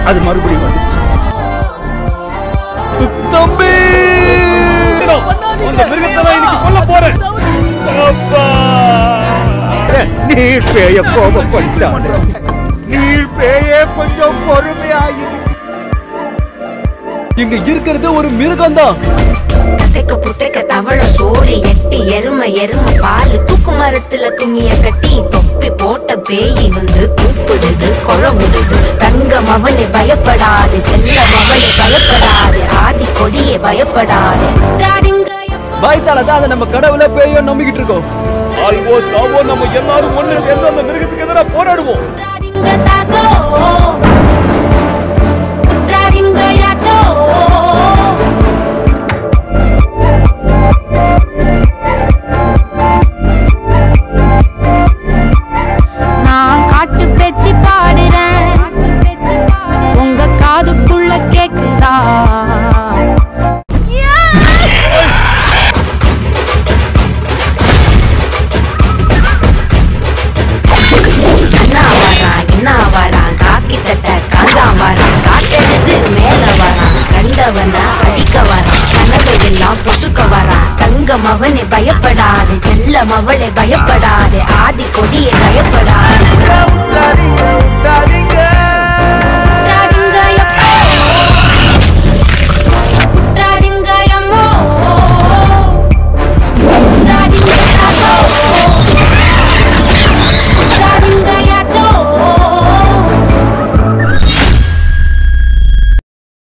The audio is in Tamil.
அது மறுபடியும் வந்துச்சு தம்பி அந்த மிருகத்தை இன்னைக்கு கொல்ல போறேன் அப்பா நீர் பேய கோபப்பட்டான் நீர் பேயே கொஞ்சம் பொறுமையாயிரு இங்க இருக்கிறது ஒரு மிருகம் தான் கத்தைக்க புத்தைக்க தவள சோறு எட்டி எருமை எருமை பால் தூக்கு மரத்துல துணிய கட்டி தொப்பி போட்ட பேய் வந்து கூப்பிடுது குழவுடுது தங்க மவனே பயப்படாது செல்ல மவனே பயப்படாது ஆதி கொடியே பயப்படாது தாரிங்க பயத்தால தான் அதை நம்ம கடவுளை பேயோ நம்பிக்கிட்டு இருக்கோம் ஆல்வோ சாவோ நம்ம எல்லாரும் ஒண்ணு சேர்ந்து அந்த மிருகத்துக்கு எதிராக போராடுவோம் தாரிங்க தாகோ தாரிங்க யாச்சோ நான் காட்டு பேச்சு பாடுறேன் உங்க காதுக்குள்ள கேக்குதா அண்ணா வரான் என்ன வரான் காக்கி சட்டை காஞ்சா வரான் காட்டெடுத்து மேல வரான் கண்டவன அடிக்க வரான் கனவு எல்லாம் பொசுக்க வரான் தங்கம் அவனை பயப்படாது செல்லம் அவளை பயப்படாது ஆதி கொடியை பயப்படாது